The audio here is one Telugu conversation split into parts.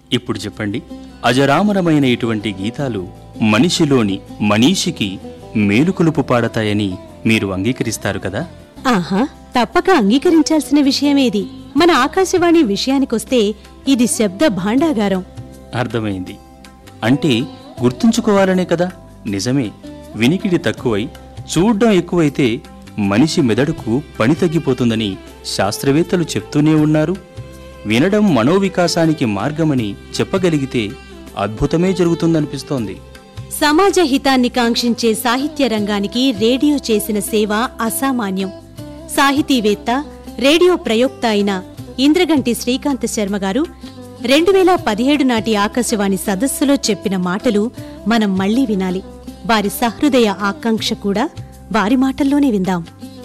ఇప్పుడు చెప్పండి అజరామరమైన ఇటువంటి గీతాలు మనిషిలోని మనీషికి మేలుకొలుపు పాడతాయని మీరు అంగీకరిస్తారు కదా ఆహా తప్పక అంగీకరించాల్సిన విషయమేది మన ఆకాశవాణి విషయానికొస్తే ఇది శబ్ద భాండాగారం అర్థమైంది అంటే గుర్తుంచుకోవాలనే కదా నిజమే వినికిడి తక్కువై చూడ్డం ఎక్కువైతే మనిషి మెదడుకు పని తగ్గిపోతుందని శాస్త్రవేత్తలు చెప్తూనే ఉన్నారు వినడం మనోవికాసానికి మార్గమని చెప్పగలిగితే అద్భుతమే జరుగుతుందనిపిస్తోంది సమాజ హితాన్ని కాంక్షించే సాహిత్య రంగానికి రేడియో చేసిన సేవ అసామాన్యం సాహితీవేత్త రేడియో ప్రయోక్త అయిన ఇంద్రగంటి శ్రీకాంత శర్మ గారు రెండు వేల పదిహేడు నాటి ఆకాశవాణి సదస్సులో చెప్పిన మాటలు మనం మళ్లీ వినాలి వారి సహృదయ ఆకాంక్ష కూడా వారి మాటల్లోనే విందాం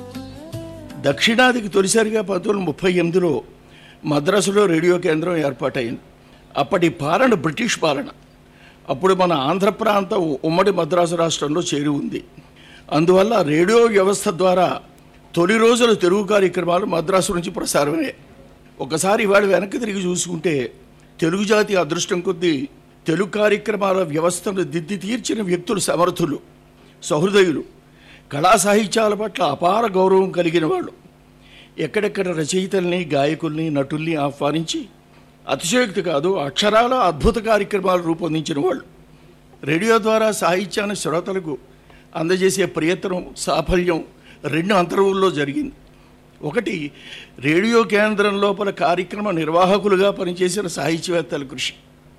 దక్షిణాదికి తొలిసారిగా పంతొమ్మిది వందల ముప్పై ఎనిమిదిలో మద్రాసులో రేడియో కేంద్రం ఏర్పాటైంది అప్పటి పాలన బ్రిటిష్ పాలన అప్పుడు మన ఆంధ్ర ప్రాంతం ఉమ్మడి మద్రాసు రాష్ట్రంలో చేరి ఉంది అందువల్ల రేడియో వ్యవస్థ ద్వారా తొలి రోజుల తెలుగు కార్యక్రమాలు మద్రాసు నుంచి ప్రసారమయ్యాయి ఒకసారి ఇవాళ వెనక్కి తిరిగి చూసుకుంటే తెలుగు జాతి అదృష్టం కొద్దీ తెలుగు కార్యక్రమాల వ్యవస్థను దిద్ది తీర్చిన వ్యక్తులు సమర్థులు సహృదయులు కళా సాహిత్యాల పట్ల అపార గౌరవం కలిగిన వాళ్ళు ఎక్కడెక్కడ రచయితల్ని గాయకుల్ని నటుల్ని ఆహ్వానించి అతిశయోక్తి కాదు అక్షరాల అద్భుత కార్యక్రమాలు రూపొందించిన వాళ్ళు రేడియో ద్వారా సాహిత్యాన్ని శ్రోతలకు అందజేసే ప్రయత్నం సాఫల్యం రెండు అంతర్వుల్లో జరిగింది ఒకటి రేడియో కేంద్రం లోపల కార్యక్రమ నిర్వాహకులుగా పనిచేసిన సాహిత్యవేత్తల కృషి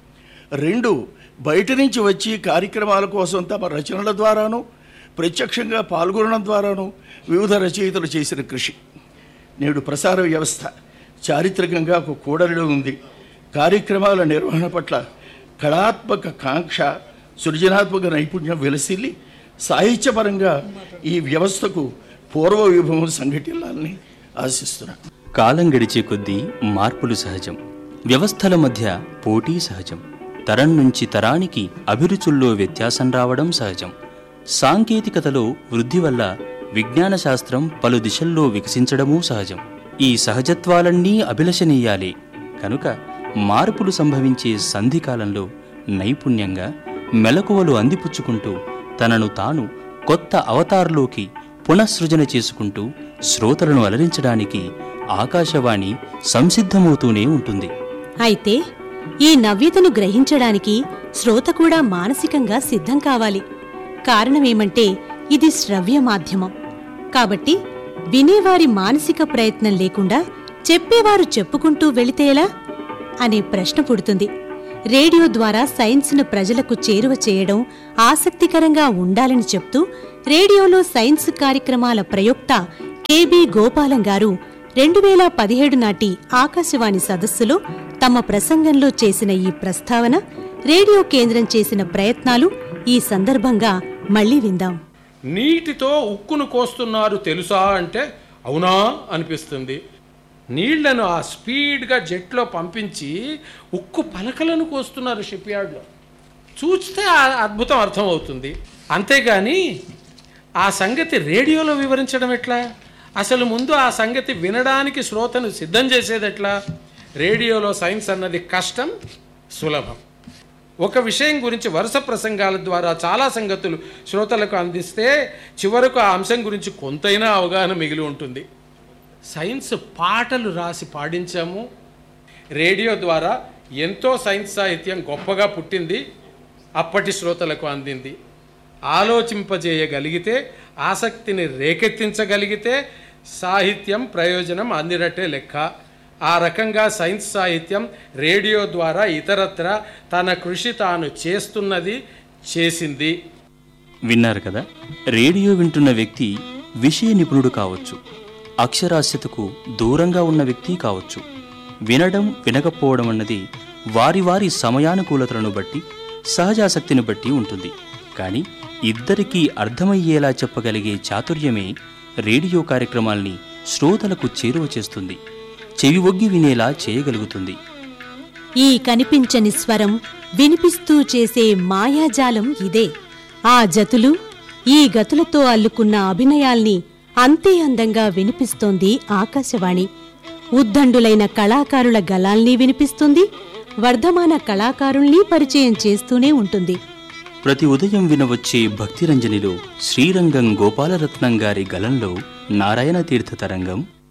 రెండు బయట నుంచి వచ్చి కార్యక్రమాల కోసం తమ రచనల ద్వారాను ప్రత్యక్షంగా పాల్గొనడం ద్వారాను వివిధ రచయితలు చేసిన కృషి నేడు ప్రసార వ్యవస్థ చారిత్రకంగా ఒక కూడలిలో ఉంది కార్యక్రమాల నిర్వహణ పట్ల కళాత్మక కాంక్ష సృజనాత్మక నైపుణ్యం వెలసిల్లి సాహిత్యపరంగా ఈ వ్యవస్థకు పూర్వ విభవం సంఘటిల్లాలని ఆశిస్తున్నాను కాలం గడిచే కొద్దీ మార్పులు సహజం వ్యవస్థల మధ్య పోటీ సహజం తరం నుంచి తరానికి అభిరుచుల్లో వ్యత్యాసం రావడం సహజం సాంకేతికతలో వృద్ధి వల్ల విజ్ఞాన శాస్త్రం పలు దిశల్లో వికసించడమూ సహజం ఈ సహజత్వాలన్నీ అభిలషణీయాలే కనుక మార్పులు సంభవించే సంధి కాలంలో నైపుణ్యంగా మెలకువలు అందిపుచ్చుకుంటూ తనను తాను కొత్త అవతారంలోకి పునఃసృజన చేసుకుంటూ శ్రోతలను అలరించడానికి ఆకాశవాణి సంసిద్ధమవుతూనే ఉంటుంది అయితే ఈ నవ్యతను గ్రహించడానికి శ్రోత కూడా మానసికంగా సిద్ధం కావాలి కారణమేమంటే ఇది శ్రవ్య మాధ్యమం కాబట్టి వినేవారి మానసిక ప్రయత్నం లేకుండా చెప్పేవారు చెప్పుకుంటూ వెళితే ఎలా అనే ప్రశ్న పుడుతుంది రేడియో ద్వారా సైన్స్ను ప్రజలకు చేరువ చేయడం ఆసక్తికరంగా ఉండాలని చెప్తూ రేడియోలో సైన్స్ కార్యక్రమాల ప్రయోక్త కెబి గోపాలం గారు రెండు వేల పదిహేడు నాటి ఆకాశవాణి సదస్సులో తమ ప్రసంగంలో చేసిన ఈ ప్రస్తావన రేడియో కేంద్రం చేసిన ప్రయత్నాలు ఈ సందర్భంగా మళ్లీ విందాం నీటితో ఉక్కును కోస్తున్నారు తెలుసా అంటే అవునా అనిపిస్తుంది నీళ్లను ఆ స్పీడ్గా జెట్లో పంపించి ఉక్కు పలకలను కోస్తున్నారు షిప్ యార్డ్లో చూస్తే ఆ అద్భుతం అర్థమవుతుంది అంతేగాని ఆ సంగతి రేడియోలో వివరించడం ఎట్లా అసలు ముందు ఆ సంగతి వినడానికి శ్రోతను సిద్ధం చేసేది ఎట్లా రేడియోలో సైన్స్ అన్నది కష్టం సులభం ఒక విషయం గురించి వరుస ప్రసంగాల ద్వారా చాలా సంగతులు శ్రోతలకు అందిస్తే చివరకు ఆ అంశం గురించి కొంతైనా అవగాహన మిగిలి ఉంటుంది సైన్స్ పాటలు రాసి పాడించాము రేడియో ద్వారా ఎంతో సైన్స్ సాహిత్యం గొప్పగా పుట్టింది అప్పటి శ్రోతలకు అందింది ఆలోచింపజేయగలిగితే ఆసక్తిని రేకెత్తించగలిగితే సాహిత్యం ప్రయోజనం అందినట్టే లెక్క ఆ రకంగా సైన్స్ సాహిత్యం రేడియో ద్వారా ఇతరత్ర తన కృషి తాను చేస్తున్నది చేసింది విన్నారు కదా రేడియో వింటున్న వ్యక్తి విషయ నిపుణుడు కావచ్చు అక్షరాస్యతకు దూరంగా ఉన్న వ్యక్తి కావచ్చు వినడం వినకపోవడం అన్నది వారి వారి సమయానుకూలతలను బట్టి సహజాసక్తిని బట్టి ఉంటుంది కానీ ఇద్దరికీ అర్థమయ్యేలా చెప్పగలిగే చాతుర్యమే రేడియో కార్యక్రమాల్ని శ్రోతలకు చేరువ చేస్తుంది చెవి ఒగ్గి వినేలా చేయగలుగుతుంది ఈ కనిపించని స్వరం వినిపిస్తూ చేసే మాయాజాలం ఇదే ఆ జతులు ఈ గతులతో అల్లుకున్న అభినయాల్ని అంతే అందంగా వినిపిస్తోంది ఆకాశవాణి ఉద్దండులైన కళాకారుల గలాల్ని వినిపిస్తుంది వర్ధమాన కళాకారుల్ని పరిచయం చేస్తూనే ఉంటుంది ప్రతి ఉదయం వినవచ్చే భక్తిరంజనిలో శ్రీరంగం గోపాలరత్నం గారి గలంలో నారాయణ తీర్థ తరంగం